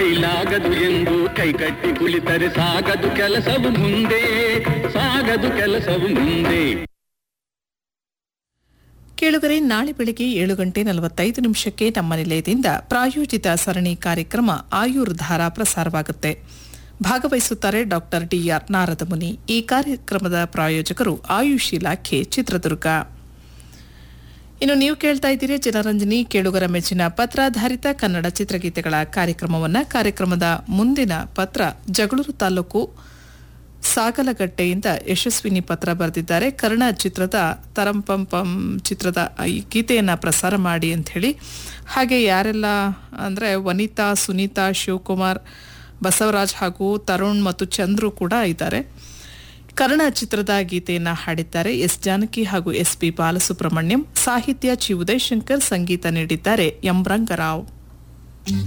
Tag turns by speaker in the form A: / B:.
A: ಕೈಲಾಗದು ಎಂದು ಕೈಕಟ್ಟಿ ಕುಳಿತರೆ ಸಾಗದು ಕೆಲಸವು ಮುಂದೆ ಸಾಗದು ಕೆಲಸವು ಮುಂದೆ
B: ಕೇಳುಗರೆ ನಾಳೆ ಬೆಳಿಗ್ಗೆ ಏಳು ಗಂಟೆ ನಲವತ್ತೈದು ನಿಮಿಷಕ್ಕೆ ನಮ್ಮ ನಿಲಯದಿಂದ ಪ್ರಾಯೋಜಿತ ಸರಣಿ ಕಾರ್ಯಕ್ರಮ ಆಯುರ್ಧಾರ ಪ್ರಸಾರವಾಗುತ್ತೆ ಭಾಗವಹಿಸುತ್ತಾರೆ ಡಾಕ್ಟರ್ ಡಿಆರ್ ನಾರದಮುನಿ ಈ ಕಾರ್ಯಕ್ರಮದ ಪ್ರಾಯೋಜಕರು ಆಯುಷ್ ಇಲಾಖೆ ಚಿತ್ರದುರ್ಗ ಇನ್ನು ನೀವು ಕೇಳ್ತಾ ಇದ್ದೀರಿ ಜನರಂಜನಿ ಕೇಳುಗರ ಮೆಚ್ಚಿನ ಪತ್ರಾಧಾರಿತ ಕನ್ನಡ ಚಿತ್ರಗೀತೆಗಳ ಕಾರ್ಯಕ್ರಮವನ್ನ ಕಾರ್ಯಕ್ರಮದ ಮುಂದಿನ ಪತ್ರ ಜಗಳೂರು ತಾಲೂಕು ಸಾಗಲಗಟ್ಟೆಯಿಂದ ಯಶಸ್ವಿನಿ ಪತ್ರ ಬರೆದಿದ್ದಾರೆ ಕರ್ಣ ಚಿತ್ರದ ತರಂಪಂಪಂ ಚಿತ್ರದ ಈ ಗೀತೆಯನ್ನ ಪ್ರಸಾರ ಮಾಡಿ ಅಂತ ಹೇಳಿ ಹಾಗೆ ಯಾರೆಲ್ಲ ಅಂದ್ರೆ ವನಿತಾ ಸುನೀತಾ ಶಿವಕುಮಾರ್ ಬಸವರಾಜ್ ಹಾಗೂ ತರುಣ್ ಮತ್ತು ಚಂದ್ರು ಕೂಡ ಇದ್ದಾರೆ ಕರ್ಣ ಚಿತ್ರದ ಗೀತೆಯನ್ನ ಹಾಡಿದ್ದಾರೆ ಎಸ್ ಜಾನಕಿ ಹಾಗೂ ಎಸ್ ಪಿ ಬಾಲಸುಬ್ರಹ್ಮಣ್ಯಂ ಸಾಹಿತ್ಯ ಚಿ ಉದಯಶಂಕರ್ ಸಂಗೀತ ನೀಡಿದ್ದಾರೆ ಎಂ ರಂಗರಾವ್